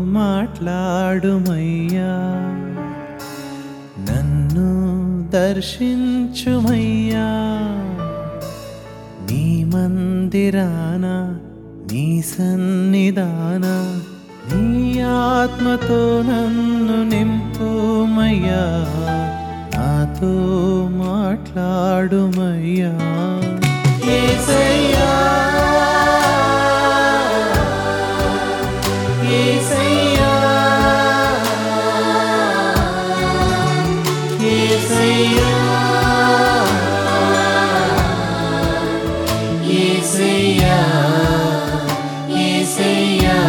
మాట్లాడుమయ్యా నన్ను దర్శించుమయ్యా నీ మందిరాన నీ సన్నిధాన నీ ఆత్మతో నన్ను నింపుమయ్యా నాతో మాట్లాడుమయ్యా యేసయ్యా యేసయ్యా యేసయ్యా యేసయ్యా యేసయ్యా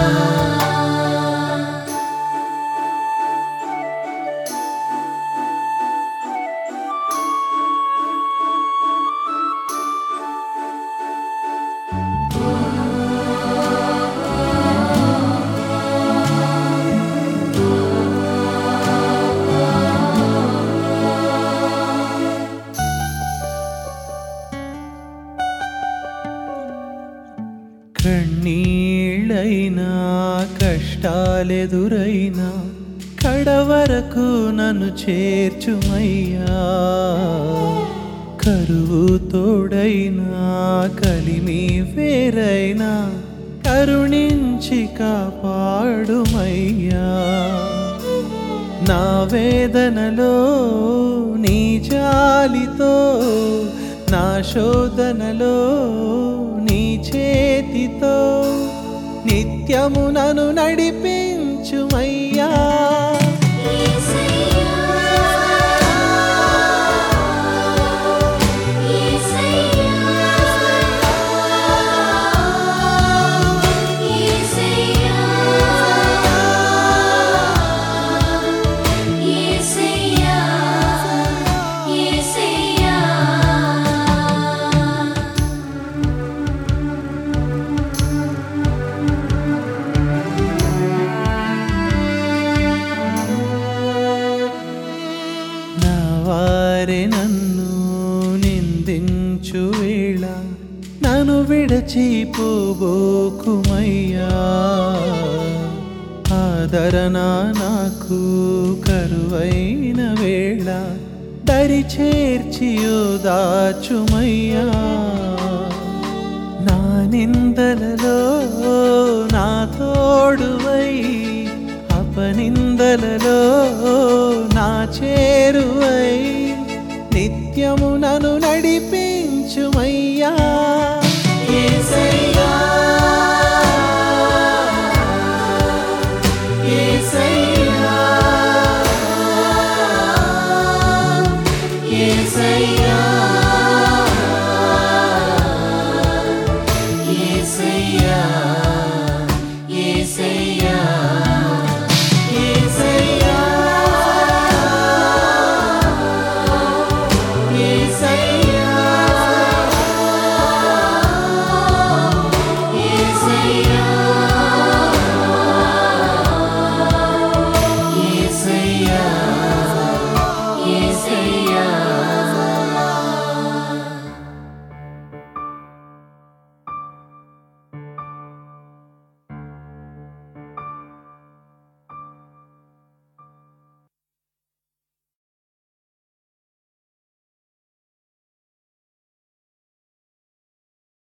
కన్నీళ్ళైనా కష్టాలెదురైనా కడవరకు నన్ను చేర్చుమయ్యా కరువు తోడైనా కలిమి వేరైనా కరుణించి కాపాడుమయ్యా నా వేదనలో నీ జాలితో నా శోధనలో నీ చేతితో నిత్యము నన్ను నడిపించుమయ్యా నా వారే నన్ను నిందించు వేళ నన్ను విడచిపోబోకుమయ్యా ఆదరణ నాకు కరువైన వేళ దరి చేర్చి దాచుమయ్యా నా నిందలలో నా తోడువై అపనిందలలో నా చేరువై నిత్యము నన్ను నడిపించుమయ్యా